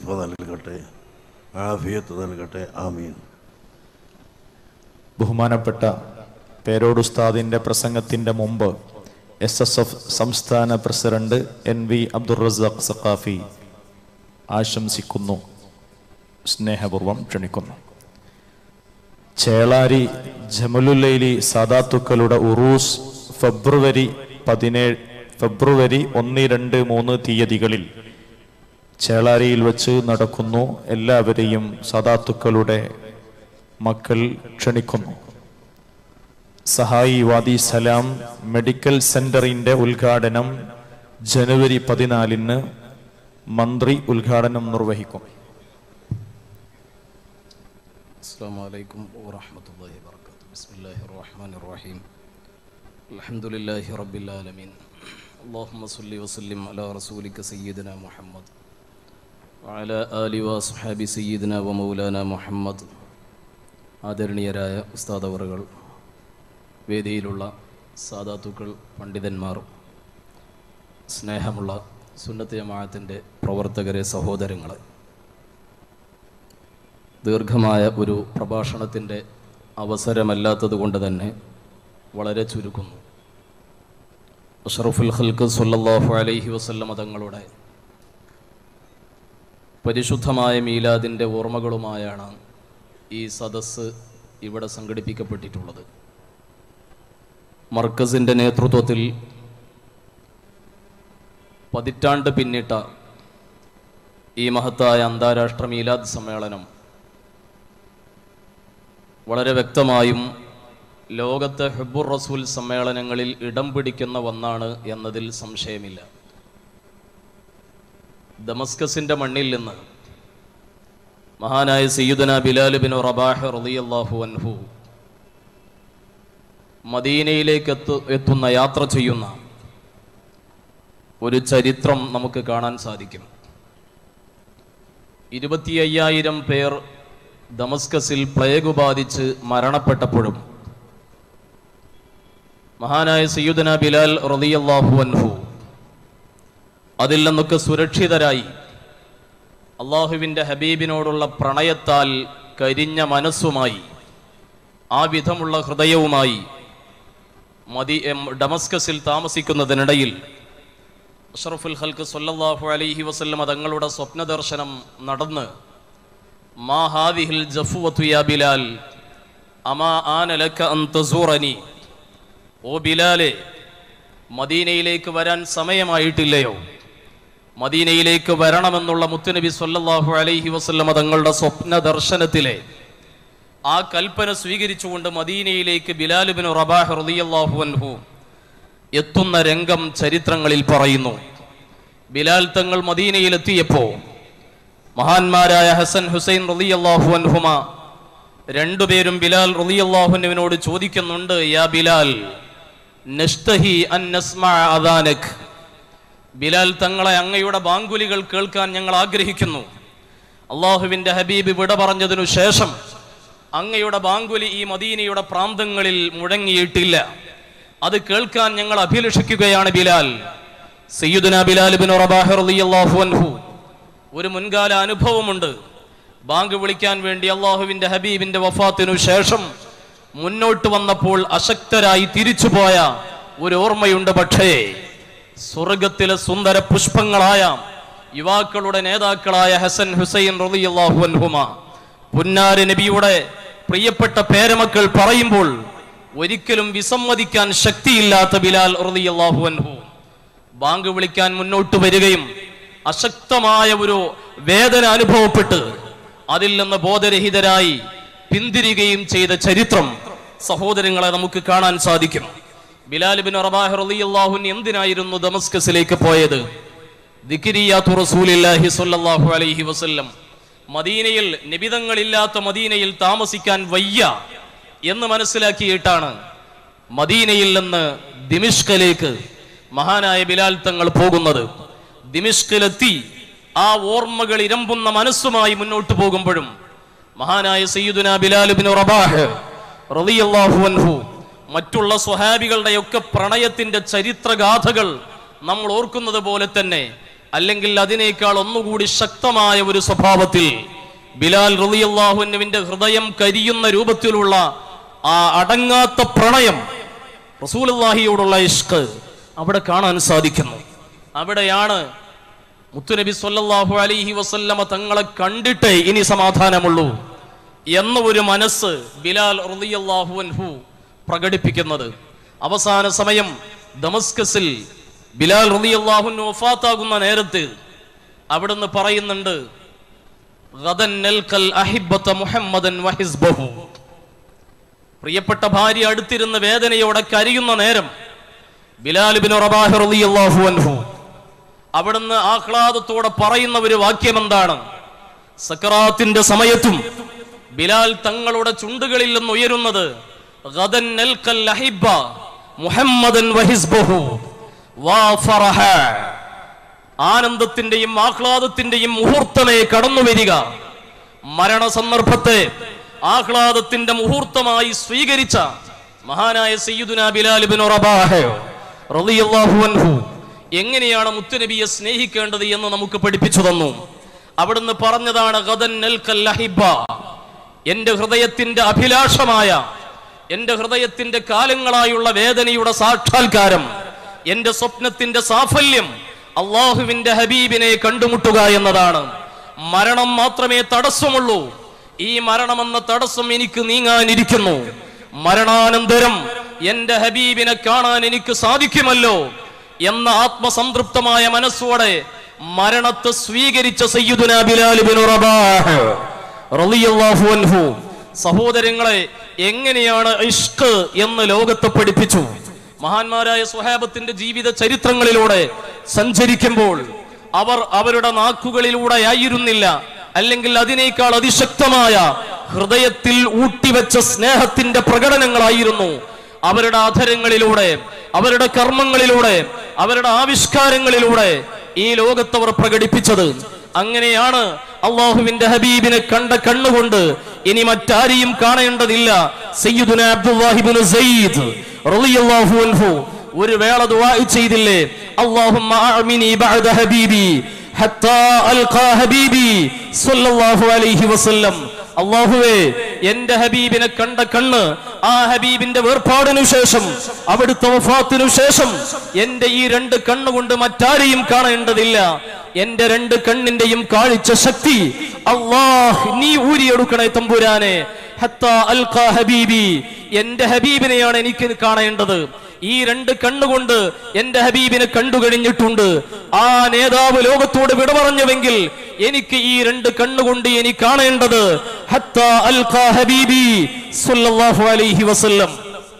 നൽകട്ടെ ആഫിയത്ത് നൽകട്ടെ ആമീൻ ബഹുമാനപ്പെട്ട പേരോട് ഉസ്താദിൻ്റെ പ്രസംഗത്തിൻ്റെ മുമ്പ് എസ് എസ് എഫ് സംസ്ഥാന president N V Abdul Razak Saqafi ആശംസിക്കുന്നു സ്നേഹപൂർവം ക്ഷണിക്കുന്നു ചേളാരി ജമലുലൈലി സാദാത്തുക്കളുടെ ഉറൂസ് ഫെബ്രുവരി പതിനേഴ് ഫെബ്രുവരി ഒന്ന് രണ്ട് മൂന്ന് തീയതികളിൽ ചേളാരിയിൽ വെച്ച് നടക്കുന്നു എല്ലാവരെയും സാദാത്തുക്കളുടെ മക്കൾ ക്ഷണിക്കുന്നു സഹായി വാദി സലാം മെഡിക്കൽ സെന്ററിന്റെ ഉദ്ഘാടനം ജനുവരി പതിനാലിന് മന്ത്രി ഉദ്ഘാടനം നിർവഹിക്കും السلام عليكم ورحمة الله وبركاته بسم الله الرحمن الرحيم الحمد لله رب العالمين اللهم صل وسلم على رسولك سيدنا محمد وعلى آل وصحاب سيدنا ومولانا محمد ആദരണീയരായ ഉസ്താദ് അവറുകൾ വേദിയിലുള്ള സാദാത്തുക്കൾ പണ്ഡിതന്മാർ സ്നേഹമുള്ള സുന്നത്ത് ജമാഅത്തിൻ്റെ പ്രവർത്തകരെ സഹോദരങ്ങളെ ദീർഘമായ ഒരു പ്രഭാഷണത്തിൻ്റെ അവസരമല്ലാത്തത് കൊണ്ട് തന്നെ വളരെ ചുരുക്കുന്നു അഷറഫുൽ ഖൽക്ക് സല്ലല്ലാഹു അലൈഹി വസല്ലമ തങ്ങളുടെ പരിശുദ്ധമായ മീലാദിൻ്റെ ഓർമ്മകളുമായാണ് ഈ സദസ്സ് ഇവിടെ സംഘടിപ്പിക്കപ്പെട്ടിട്ടുള്ളത് മർക്കസിൻ്റെ നേതൃത്വത്തിൽ പതിറ്റാണ്ട് പിന്നിട്ട ഈ മഹത്തായ അന്താരാഷ്ട്ര മീലാദ് സമ്മേളനം വളരെ വ്യക്തമായും ലോകത്തെ ഹെബുർ റസൂൽ സമ്മേളനങ്ങളിൽ ഇടം പിടിക്കുന്ന ഒന്നാണ് എന്നതിൽ സംശയമില്ല ദമസ്കസിന്റെ മണ്ണിൽ നിന്ന് മഹാനായ സയ്യിദന ബിലാൽ ബിൻ റബാഹ് റളിയല്ലാഹു അൻഹു മദീനയിലേക്ക് എത്തു എത്തുന്ന യാത്ര ചെയ്യുന്ന ഒരു ചരിത്രം നമുക്ക് കാണാൻ സാധിക്കും ഇരുപത്തി അയ്യായിരം പേർ ദമസ്കസിൽ പ്ലേഗ് ബാധിച്ച് മരണപ്പെട്ടപ്പോഴും മഹാനായ സയ്യുദന ബിലാൽ റളിയല്ലാഹു അൻഹു അതിൽ നിന്നൊക്കെ സുരക്ഷിതരായി അള്ളാഹുവിൻ്റെ ഹബീബിനോടുള്ള പ്രണയത്താൽ കരിഞ്ഞ മനസ്സുമായി ആ വിധമുള്ള ഹൃദയവുമായി മതി എം ഡമസ്കസിൽ താമസിക്കുന്നതിനിടയിൽ അഷറഫുൽ ഹൽക്ക് സല്ലല്ലാഹു അലൈഹി വസല്ലം തങ്ങളുടെ സ്വപ്ന ദർശനം നടന്ന് മാ ഹാദിഹിൽ ജഫുവത്തു യാ ബിലാൽ അമാ ആന ലക അൻ തസൂറനി ഓ ബിലാലെ മദീനയിലേക്ക് വരാൻ സമയമായിട്ടില്ലയോ മദീനയിലേക്ക് വരണമെന്നുള്ള മുത്തുനബി സല്ലല്ലാഹു അലൈഹി വസല്ലമ തങ്ങളുടെ സ്വപ്ന ദർശനത്തിലെ ആ കൽപ്പന സ്വീകരിച്ചുകൊണ്ട് മദീനയിലേക്ക് ബിലാലുബിൻ റബാഹ് റളിയല്ലാഹു അൻഹു എത്തുന്ന രംഗം ചരിത്രങ്ങളിൽ പറയുന്നു ബിലാൽ തങ്ങൾ മദീനയിലെത്തിയപ്പോ മഹാന്മാരായ ഹസൻ ഹുസൈൻ റളിയല്ലാഹു അൻഹുമ രണ്ടുപേരും ബിലാൽ റളിയല്ലാഹുവിനോട് ചോദിക്കുന്നുണ്ട് യാ ബിലാൽ നഷ്തഹി അൻ നസ്മഅ അദാനക് ബിലാൽ തങ്ങളെ അങ്ങയുടെ ബാങ്കുലികൾ കേൾക്കാൻ ഞങ്ങൾ ആഗ്രഹിക്കുന്നു അള്ളാഹുവിന്റെ ഹബീബ് വിട പറഞ്ഞതിനു ശേഷം അങ്ങയുടെ ബാങ്കുലി ഈ മദീനയുടെ പ്രാന്തങ്ങളിൽ മുഴങ്ങിയിട്ടില്ല അത് കേൾക്കാൻ ഞങ്ങൾ അഭിലഷിക്കുകയാണ് ബിലാൽ സയ്യിദുന ബിലാൽ ബിൻ റബാഹ് റളിയല്ലാഹു അൻഹു ഒരു മുൻകാല അനുഭവമുണ്ട് ബാങ്ക് വിളിക്കാൻ വേണ്ടി അള്ളാഹുവിന്റെ ഹബീബിന്റെ വഫാത്തിനു ശേഷം മുന്നോട്ട് വന്നപ്പോൾ അശക്തരായി തിരിച്ചുപോയ ഒരു ഓർമ്മയുണ്ട് പക്ഷേ സ്വർഗത്തിലെ സുന്ദര പുഷ്പങ്ങളായ യുവാക്കളുടെ നേതാക്കളായ ഹസൻ ഹുസൈൻ റളിയല്ലാഹു അൻഹുമ പുന്നാര നബിയുടെ പ്രിയപ്പെട്ട പേരമക്കൾ പറയുമ്പോൾ ഒരിക്കലും വിസമ്മതിക്കാൻ ശക്തിയില്ലാത്ത ബിലാൽ റളിയല്ലാഹു അൻഹു ബാങ്ക് വിളിക്കാൻ മുന്നോട്ട് വരികയും അശക്തമായ ഒരു വേദന അനുഭവപ്പെട്ട് അതിൽ നിന്ന് ബോധരഹിതരായി പിന്തിരികയും ചെയ്ത ചരിത്രം സഹോദരങ്ങളെ നമുക്ക് കാണാൻ സാധിക്കും ബിലാൽ ബിൻ റബാഹ് റളിയല്ലാഹു അൻഹു എന്തിനായിരുന്നു ദമസ്കസിലേക്ക് പോയത് ദിക്രിയാത്തു റസൂലില്ലാഹി സ്വല്ലല്ലാഹു അലൈഹി വസല്ലം മദീനയിൽ നിബിതങ്ങളില്ലാത്ത മദീനയിൽ താമസിക്കാൻ വയ്യ എന്ന് മനസ്സിലാക്കിയിട്ടാണ് മദീനയിൽ നിന്ന് ദിമിഷ്കലേക്ക് മഹാനായ ബിലാൽ തങ്ങൾ പോകുന്നത് ദിമിഷ്കിലെത്തി ആ ഓർമ്മകൾ ഇരമ്പുന്ന മനസ്സുമായി മുന്നോട്ട് പോകുമ്പോഴും മഹാനായ സയ്യിദുന ബിലാൽ ബിൻ റബാഹ് റളിയല്ലാഹു അൻഹു മറ്റുള്ള സ്വഹാബികളുടെയൊക്കെ പ്രണയത്തിന്റെ ചരിത്രഗാഥകൾ നമ്മൾ ഓർക്കുന്നത് പോലെ തന്നെ അല്ലെങ്കിൽ അതിനേക്കാൾ ഒന്നുകൂടി ശക്തമായ ഒരു സ്വഭാവത്തിൽ ബിലാൽ റളിയല്ലാഹുവിന്റെ ഹൃദയം കരിയുന്ന രൂപത്തിലുള്ള ആ അടങ്ങാത്ത പ്രണയം റസൂലുള്ളാഹിയോടുള്ള ഇഷ്ക് അവിടെ കാണാൻ സാധിക്കുന്നു അവിടെയാണ് മുത്തുനബി സല്ലല്ലാഹു അലൈഹി വസല്ലമ തങ്ങളെ കണ്ടിട്ടേ ഇനി സമാധാനമുള്ളൂ എന്ന ഒരു മനസ്സ് ബിലാൽ റളിയല്ലാഹു അൻഹു പ്രകടിപ്പിക്കുന്നത് അവസാന സമയം ദമസ്കസിൽ ബിലാൽ റളിയല്ലാഹു അൻഹു വഫാത്താകുന്ന നേരത്ത് അവിടുന്ന് പറയുന്നുണ്ട് ഗദൻ നൽകൽ അഹിബ്ബത മുഹമ്മദൻ വഹിസ്ബഹു പ്രിയപ്പെട്ട ഭാര്യ അടുത്തിരുന്ന് വേദനയോടെ കരയുന്ന നേരം ബിലാൽ ബിൻ റബാഹ് റളിയല്ലാഹു അൻഹു അവിടുന്ന് ആഹ്ലാദത്തോടെ പറയുന്ന ഒരു വാക്യം എന്താണ് സക്കറാത്തിന്റെ സമയത്തും ബിലാൽ തങ്ങളുടെ ചുണ്ടുകളിൽ നിന്ന് ഉയരുന്നത് ഗദൻ നൽകൽ അഹിബ്ബ മുഹമ്മദൻ വഹിസ്ബഹു വാ ഫറഹ ആനന്ദത്തിന്റെയും ആഹ്ലാദത്തിന്റെയും മുഹൂർത്തമേ കടന്നു വരിക മരണ സന്ദർഭത്തെ ആഹ്ലാദത്തിന്റെ മുഹൂർത്തമായി സ്വീകരിച്ച മഹാനായ സയ്യിദുന ബിലാൽ ഇബ്നു റബാഹ് റളിയല്ലാഹു അൻഹു എങ്ങനെയാണ് മുത്തുനബിയെ സ്നേഹിക്കേണ്ടത് എന്ന് നമുക്ക് പഠിപ്പിച്ചു തന്നു അവിടുന്ന് പറഞ്ഞതാണ് ഗദൻ നൽകൽ അഹിബ്ബ എന്റെ ഹൃദയത്തിന്റെ അഭിലാഷമായ എന്റെ ഹൃദയത്തിന്റെ കാലങ്ങളായുള്ള വേദനയുടെ സാക്ഷാത്കാരം എന്റെ സ്വപ്നത്തിന്റെ സാഫല്യം അള്ളാഹുവിന്റെ ഹബീബിനെ കണ്ടുമുട്ടുക എന്നതാണ് മരണം മാത്രമേ തടസ്സമുള്ളൂ ഈ മരണമെന്ന തടസ്സം എനിക്ക് നീങ്ങാനിരിക്കുന്നു മരണാനന്തരം എന്റെ ഹബീബിനെ കാണാൻ എനിക്ക് സാധിക്കുമല്ലോ എന്ന ആത്മസംതൃപ്തമായ മനസ്സോടെ മരണത്തെ സ്വീകരിച്ച സയ്യിദുന ബിലാൽ ഇബ്നു റബാഹ് റളിയല്ലാഹു അൻഹു സഹോദരങ്ങളെ എങ്ങനെയാണ് ഇഷ്ക് എന്ന് ലോകത്തെ പഠിപ്പിച്ചു മഹാന്മാരായ സ്വഹാബത്തിന്റെ ജീവിത ചരിത്രങ്ങളിലൂടെ സഞ്ചരിക്കുമ്പോൾ അവർ അവരുടെ നാക്കുകളിലൂടെ ആയിരുന്നില്ല അല്ലെങ്കിൽ അതിനേക്കാൾ അതിശക്തമായ ഹൃദയത്തിൽ ഊട്ടിവെച്ച സ്നേഹത്തിന്റെ പ്രകടനങ്ങളായിരുന്നു അവരുടെ അധരങ്ങളിലൂടെ അവരുടെ കർമ്മങ്ങളിലൂടെ അവരുടെ ആവിഷ്കാരങ്ങളിലൂടെ ഈ ലോകത്തവർ പ്രകടിപ്പിച്ചത് അങ്ങനെയാണ് അള്ളാഹുവിന്റെ ഹബീബിനെ കണ്ട കണ്ണുകൊണ്ട് ഇനി മറ്റാരെയും കാണേണ്ടതില്ല സയ്യിദുന അബ്ദുല്ലാഹിബ്നു സയ്യിദ് റളിയല്ലാഹു അൻഹു ഒരു വേള ദുആ ചെയ്തില്ലേ അല്ലാഹുമ്മ അഅ്മിനി ബഅദ ഹബീബി ഹത്താ അൽഖാ ഹബീബി സ്വല്ലല്ലാഹു അലൈഹി വസല്ലം അള്ളാഹുവേ എന്റെ ഹബീബിനെ കണ്ട കണ്ണ് ആ ഹബീബിന്റെ വേർപാടിനു ശേഷം അവിടുത്തെ വഫാത്തിനു ശേഷം എന്റെ ഈ രണ്ട് കണ്ണുകൊണ്ട് മറ്റാരെയും കാണേണ്ടതില്ല എന്റെ രണ്ട് കണ്ണിന്റെയും കാഴ്ച ശക്തി അള്ളാഹ് നീ ഊരിയെടുക്കണേ തമ്പുരാനെ ഹത്താ അൽഖാ ഹബീബി എന്റെ ഹബീബിനെയാണ് എനിക്ക് കാണേണ്ടത് ഈ രണ്ട് കണ്ണുകൊണ്ട് എന്റെ ഹബീബിനെ കണ്ടു കഴിഞ്ഞിട്ടുണ്ട് ആ നേതാവ് ലോകത്തോട് വിട പറഞ്ഞുവെങ്കിൽ എനിക്ക് ഈ രണ്ട് കണ്ണുകൊണ്ട് ഇനി കാണേണ്ടത് ഹത്താ അൽഖാ ഹബീബി സ്വല്ലല്ലാഹു അലൈഹി വസല്ലം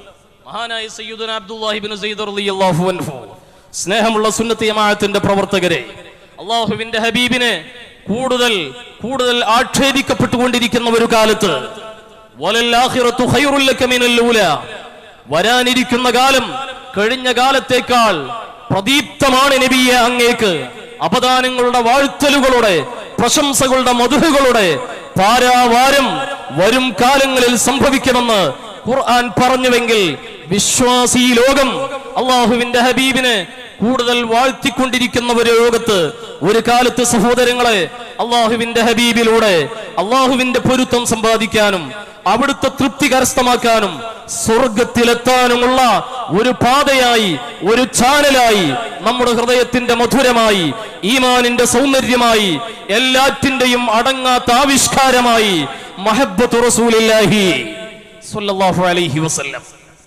മഹാനായ സയ്യിദുന അബ്ദുല്ലാഹിബ്നു സയ്യിദ് റളിയല്ലാഹു അൻഹു സ്നേഹമുള്ള സുന്നത്ത് ജമാഅത്തിന്റെ പ്രവർത്തകരെ അള്ളാഹുവിന്റെ ഹബീബിനെ കൂടുതൽ കൂടുതൽ ആക്ഷേപിക്കപ്പെട്ടുകൊണ്ടിരിക്കുന്ന ഒരു കാലത്ത് വലല്ലാഹിറത്തു ഖൈറുൽ ലക മിനൽ ഊല വരാനിരിക്കുന്ന കാലം കഴിഞ്ഞ കാലത്തേക്കാൾ പ്രദീപ്തമാണ് നബിയെ അങ്ങേക്ക് അപദാനങ്ങളുടെ വാഴ്ത്തലുകളുടെ പ്രശംസകളുടെ മധുഹുകളുടെ പാരാവാരം വരും കാലങ്ങളിൽ സംഭവിക്കുമെന്ന് ഖുർആൻ പറഞ്ഞുവെങ്കിൽ വിശ്വാസി ലോകം അള്ളാഹുവിന്റെ ഹബീബിനെ കൂടുതൽ വാഴ്ത്തിക്കൊണ്ടിരിക്കുന്ന ഒരു ലോകത്ത് ഒരു കാലത്ത് സഹോദരങ്ങളെ അള്ളാഹുവിന്റെ ഹബീബിലൂടെ അള്ളാഹുവിന്റെ പൊരുത്തം സമ്പാദിക്കാനും അവിടുത്തെ തൃപ്തി കരസ്ഥമാക്കാനും സ്വർഗത്തിലെത്താനുമുള്ള ഒരു പാതയായി ഒരു ചാനലായി നമ്മുടെ ഹൃദയത്തിന്റെ മധുരമായി ഈമാനിന്റെ സൗന്ദര്യമായി എല്ലാറ്റിന്റെയും അടങ്ങാത്ത ആവിഷ്കാരമായി മഹബത്ത് റസൂലില്ലാഹി സ്വല്ലല്ലാഹു അലൈഹി വസല്ലം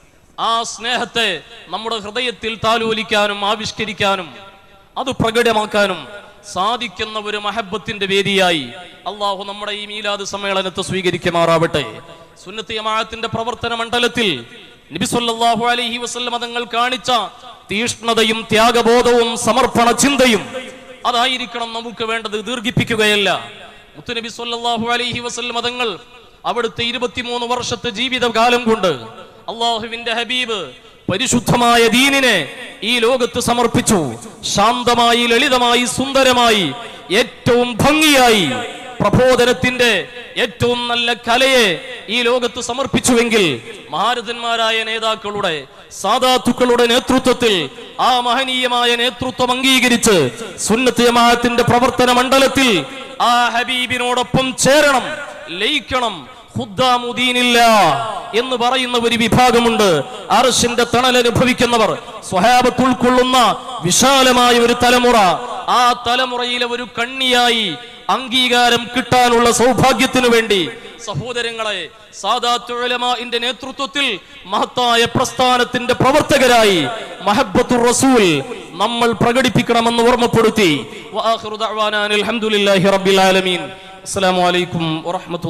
ആ സ്നേഹത്തെ നമ്മുടെ ഹൃദയത്തിൽ താലോലിക്കാനും ആവിഷ്കരിക്കാനും അത് പ്രകടമാക്കാനും സാധിക്കുന്ന ഒരു മഹബത്തിന്റെ വേദിയായി അള്ളാഹു നമ്മുടെ ഈ മീലാദ് സമ്മേളനത്തെ സ്വീകരിക്കുമാറാവട്ടെ സുന്നത്ത് ജമാഅത്തിന്റെ പ്രവർത്തന മണ്ഡലത്തിൽ നബി സല്ലല്ലാഹു അലൈഹി വസല്ലം തങ്ങൾ കാണിച്ച തീഷ്ണതയും ത്യാഗബോധവും സമർപ്പണ ചിന്തയും അതായിരിക്കണം നമുക്ക് വേണ്ടത് ദീർഘിപ്പിക്കുകയല്ല മുത്തുനബി സല്ലല്ലാഹു അലൈഹി വസല്ലം തങ്ങൾ അവിടുത്തെ ഇരുപത്തിമൂന്ന് വർഷത്തെ ജീവിതകാലം കൊണ്ട് അള്ളാഹുവിന്റെ ഹബീബ് പരിശുദ്ധമായ ദീനിനെ ഈ ലോകത്ത് സമർപ്പിച്ചു ശാന്തമായി ലളിതമായി സുന്ദരമായി ഏറ്റവും ഭംഗിയായി പ്രബോധനത്തിന്റെ ഏറ്റവും നല്ല കലയെ ഈ ലോകത്ത് സമർപ്പിച്ചുവെങ്കിൽ മഹാരഥന്മാരായ നേതാക്കളുടെ സാധാത്തുക്കളുടെ നേതൃത്വത്തിൽ ആ മഹനീയമായ നേതൃത്വം അംഗീകരിച്ച് സുന്നത്ത് ജമാഅത്തിന്റെ പ്രവർത്തന മണ്ഡലത്തിൽ ആ ഹബീബിനോടൊപ്പം ചേരണം ലയിക്കണം ഖുദ്ദാമുദീനില്ല എന്ന് പറയുന്ന ഒരു വിഭാഗമുണ്ട് അർഷിന്റെ തണൽ അനുഭവിക്കുന്നവർ സ്വഹാബത്ത് ഉൾക്കൊള്ളുന്ന വിശാലമായ ഒരു തലമുറ ആ തലമുറയിലെ ഒരു കണ്ണിയായി അംഗീകാരം കിട്ടാനുള്ള സൗഭാഗ്യത്തിനു വേണ്ടി സഹോദരങ്ങളെ സാദാത്തുലമാന്റെ നേതൃത്വത്തിൽ മഹത്തായ പ്രസ്ഥാനത്തിന്റെ പ്രവർത്തകരായി മഹബത്തുർ റസൂൽ നമ്മൾ പ്രകടിപ്പിക്കണമെന്ന് ഓർമ്മപ്പെടുത്തി വആഖിറു ദഅ്വാനാ അനിൽ ഹംദുലില്ലാഹി റബ്ബിൽ ആലമീൻ അസ്സലാമു അലൈക്കും വറഹ്മത്തുള്ളാഹി